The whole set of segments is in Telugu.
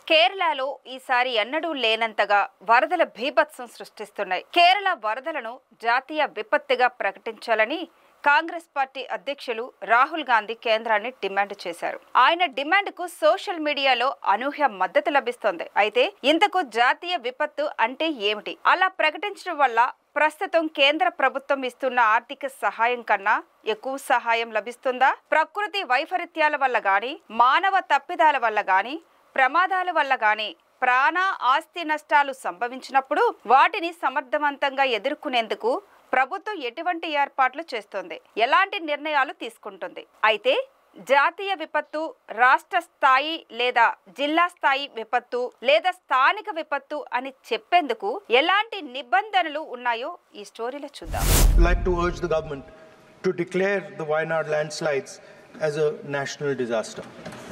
కేరళలో ఈసారి ఎన్నడూ లేనంతగా వరదల భీభత్సం సృష్టిస్తున్నాయి కేరళ వరదలను జాతీయ విపత్తుగా ప్రకటించాలని కాంగ్రెస్ పార్టీ అధ్యక్షులు రాహుల్ గాంధీ కేంద్రాన్ని డిమాండ్ చేశారు ఆయన డిమాండ్కు సోషల్ మీడియాలో అనూహ్య మద్దతు లభిస్తోంది అయితే ఇంతకు జాతీయ విపత్తు అంటే ఏమిటి అలా ప్రకటించడం వల్ల ప్రస్తుతం కేంద్ర ప్రభుత్వం ఇస్తున్న ఆర్థిక సహాయం కన్నా ఎక్కువ సహాయం లభిస్తుందా ప్రకృతి వైపరీత్యాల వల్ల గాని మానవ తప్పిదాల వల్ల గాని ప్రమాదాల వల్ల గాని ప్రాణ ఆస్తి నష్టాలు సంభవించినప్పుడు వాటిని సమర్థవంతంగా ఎదుర్కొనేందుకు ప్రభుత్వం ఎటువంటి ఏర్పాట్లు చేస్తుంది ఎలాంటి నిర్ణయాలు తీసుకుంటుంది అయితే జాతీయ విపత్తు రాష్ట్ర స్థాయి లేదా జిల్లా స్థాయి విపత్తు లేదా స్థానిక విపత్తు అని చెప్పేందుకు ఎలాంటి నిబంధనలు ఉన్నాయో ఈ స్టోరీలో చూద్దాం like to urge the government to declare the Wayanad landslides as a national disaster.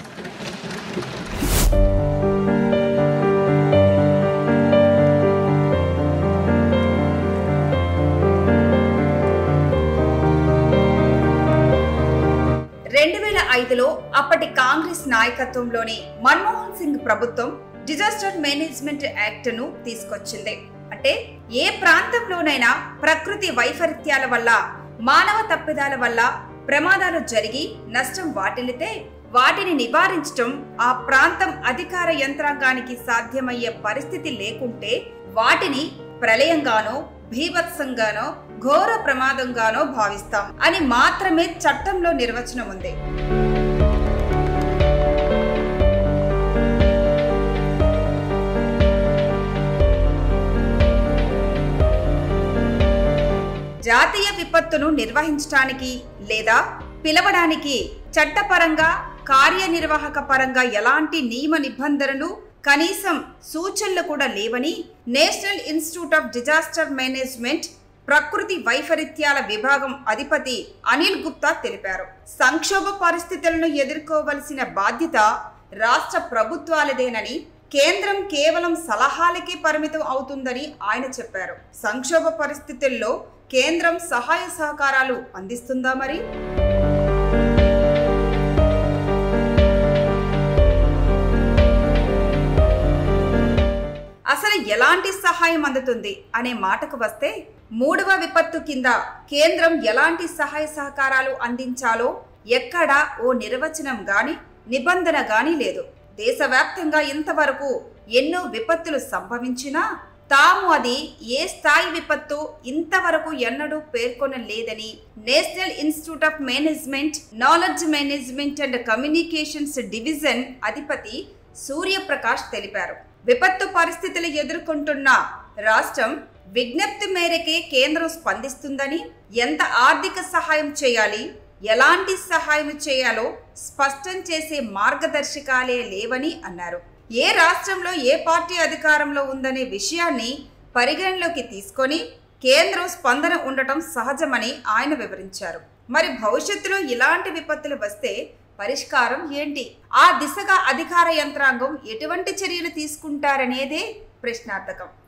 రెండు వేల ఐదులో అప్పటి కాంగ్రెస్ నాయకత్వంలోని మన్మోహన్ సింగ్ ప్రభుత్వం డిజాస్టర్ మేనేజ్మెంట్ యాక్ట్ ను తీసుకొచ్చింది అంటే ఏ ప్రాంతంలోనైనా ప్రకృతి వైపరీత్యాల వల్ల మానవ తప్పిదాల వల్ల ప్రమాదాలు జరిగి నష్టం వాటిల్లితే వాటిని నివారించటం ఆ ప్రాంతం అధికార యంత్రాంగానికి సాధ్యమయ్యే పరిస్థితి లేకుంటే వాటిని ప్రళయంగానో భీభత్సంగానో ఘోర ప్రమాదంగానో భావిస్తాం అని మాత్రమే చట్టంలో నిర్వచనం ఉంది జాతీయ విపత్తును నిర్వహించడానికి లేదా పిలవడానికి చట్టపరంగా కార్యనిర్వాహక పరంగా ఎలాంటి నియమ నిబంధనలు కనీసం సూచనలు కూడా లేవని national institute of disaster management ప్రకృతి వైపరీత్యాల విభాగం అధిపతి అనిల్ గుప్తా తెలిపారు సంక్షోభ పరిస్థితులను ఎదుర్కోవలసిన బాధ్యత రాష్ట్ర ప్రభుత్వాలదేనని కేంద్రం కేవలం సలహాలకే పరిమితం అవుతుందని ఆయన చెప్పారు సంక్షోభ పరిస్థితుల్లో కేంద్రం సహాయ సహకారాలు అందిస్తుందా మరి అసలు ఎలాంటి సహాయం అందుతుంది అనే మాటకు వస్తే మూడవ విపత్తు కింద కేంద్రం ఎలాంటి సహాయ సహకారాలు అందించాలో ఎక్కడా ఓ నిర్వచనం గాని నిబంధన గాని లేదు దేశవ్యాప్తంగా ఇంతవరకు ఎన్నో విపత్తులు సంభవించినా తాము అది ఏ స్థాయి విపత్తు ఇంతవరకు ఎన్నడూ పేర్కొనలేదని national institute of management knowledge management and communications division అధిపతి సూర్యప్రకాష్ తెలిపారు విపత్తు పరిస్థితులు ఎదుర్కొంటున్న రాష్ట్రం విజ్ఞప్తి మేరకే కేంద్రం స్పందిస్తుందని ఎంత ఆర్థిక సహాయం చేయాలి ఎలాంటి సహాయం చేయాలో స్పష్టం చేసే మార్గదర్శకాలే లేవని అన్నారు ఏ రాష్ట్రంలో ఏ పార్టీ అధికారంలో ఉందనే విషయాన్ని పరిగణలోకి తీసుకొని కేంద్రం స్పందన ఉండటం సహజమని ఆయన వివరించారు మరి భవిష్యత్తులో ఇలాంటి విపత్తులు వస్తే పరిష్కారం ఏంటి ఆ దిశగా అధికార యంత్రాంగం ఎటువంటి చర్యలు తీసుకుంటారనేదే ప్రశ్నార్థకం